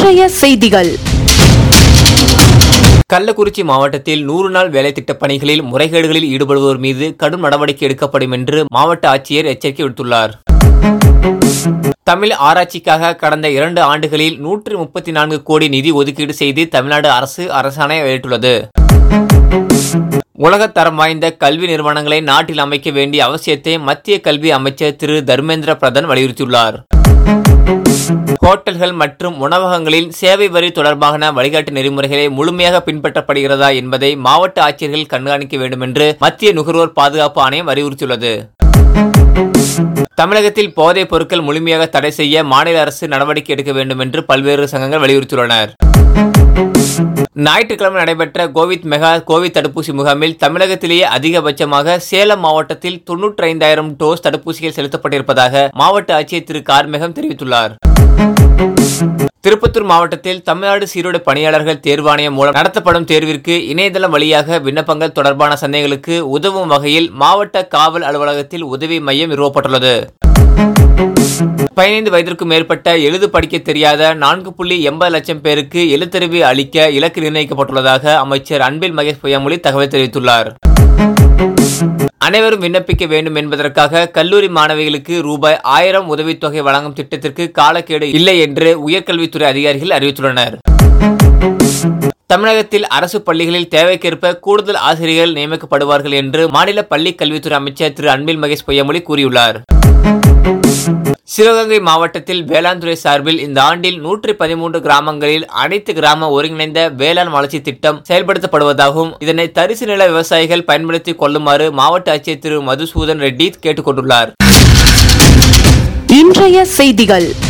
இன்றைய செய்திகள் கள்ளக்குறிச்சி மாவட்டத்தில் நூறு நாள் வேலை திட்டப் பணிகளில் முறைகேடுகளில் ஈடுபடுவோர் மீது கடும் நடவடிக்கை எடுக்கப்படும் என்று மாவட்ட ஆட்சியர் எச்சரிக்கை விடுத்துள்ளார் தமிழ் ஆராய்ச்சிக்காக கடந்த இரண்டு ஆண்டுகளில் நூற்றி முப்பத்தி நான்கு கோடி நிதி ஒதுக்கீடு செய்து தமிழ்நாடு அரசு அரசாணை வெளியிட்டுள்ளது உலகத் தரம் வாய்ந்த கல்வி நிறுவனங்களை நாட்டில் அமைக்க வேண்டிய அவசியத்தை மத்திய கல்வி அமைச்சர் திரு தர்மேந்திர பிரதான் வலியுறுத்தியுள்ளார் ஹோட்டல்கள் மற்றும் உணவகங்களில் சேவை வரி தொடர்பான வழிகாட்டு நெறிமுறைகளை முழுமையாக பின்பற்றப்படுகிறதா என்பதை மாவட்ட ஆட்சியர்கள் கண்காணிக்க வேண்டும் என்று மத்திய நுகர்வோர் பாதுகாப்பு ஆணையம் அறிவுறுத்தியுள்ளது தமிழகத்தில் போதைப் பொருட்கள் முழுமையாக தடை செய்ய மாநில அரசு நடவடிக்கை எடுக்க வேண்டும் என்று பல்வேறு சங்கங்கள் வலியுறுத்தியுள்ளனர் ஞாயிற்றுக்கிழமை நடைபெற்ற கோவிட் மெகா கோவிட் தடுப்பூசி முகாமில் தமிழகத்திலேயே அதிகபட்சமாக சேலம் மாவட்டத்தில் தொன்னூற்றி ஐந்தாயிரம் டோஸ் தடுப்பூசிகள் செலுத்தப்பட்டிருப்பதாக மாவட்ட ஆட்சியர் திரு கார்மேகம் தெரிவித்துள்ளார் திருப்பத்தூர் மாவட்டத்தில் தமிழ்நாடு சீருடை பணியாளர்கள் தேர்வாணையம் மூலம் நடத்தப்படும் தேர்விற்கு இணையதளம் வழியாக விண்ணப்பங்கள் தொடர்பான சந்தேகங்களுக்கு உதவும் வகையில் மாவட்ட காவல் அலுவலகத்தில் உதவி மையம் நிறுவப்பட்டுள்ளது பதினைந்து வயதிற்கும் மேற்பட்ட எழுது படிக்க தெரியாத நான்கு புள்ளி எண்பது லட்சம் பேருக்கு எழுத்தறிவு அளிக்க இலக்கு நிர்ணயிக்கப்பட்டுள்ளதாக அமைச்சர் அன்பில் மகேஷ் பொய்யாமொழி தகவல் தெரிவித்துள்ளார் அனைவரும் விண்ணப்பிக்க வேண்டும் என்பதற்காக கல்லூரி மாணவிகளுக்கு ரூபாய் ஆயிரம் உதவித்தொகை வழங்கும் திட்டத்திற்கு காலக்கெடு இல்லை என்று உயர்கல்வித்துறை அதிகாரிகள் அறிவித்துள்ளனர் தமிழகத்தில் அரசு பள்ளிகளில் தேவைக்கேற்ப கூடுதல் ஆசிரியர்கள் நியமிக்கப்படுவார்கள் என்று மாநில பள்ளிக் கல்வித்துறை அமைச்சர் திரு அன்பில் மகேஷ் பொய்யாமொழி கூறியுள்ளார் சிவகங்கை மாவட்டத்தில் வேளாண் துறை சார்பில் இந்த ஆண்டில் நூற்றி பதிமூன்று கிராமங்களில் அனைத்து கிராம ஒருங்கிணைந்த வேளாண் வளர்ச்சி திட்டம் செயல்படுத்தப்படுவதாகவும் இதனை தரிசு நில விவசாயிகள் பயன்படுத்திக் கொள்ளுமாறு மாவட்ட ஆட்சியர் திரு மதுசூதன் ரெட்டி கேட்டுக் கொண்டுள்ளார் இன்றைய செய்திகள்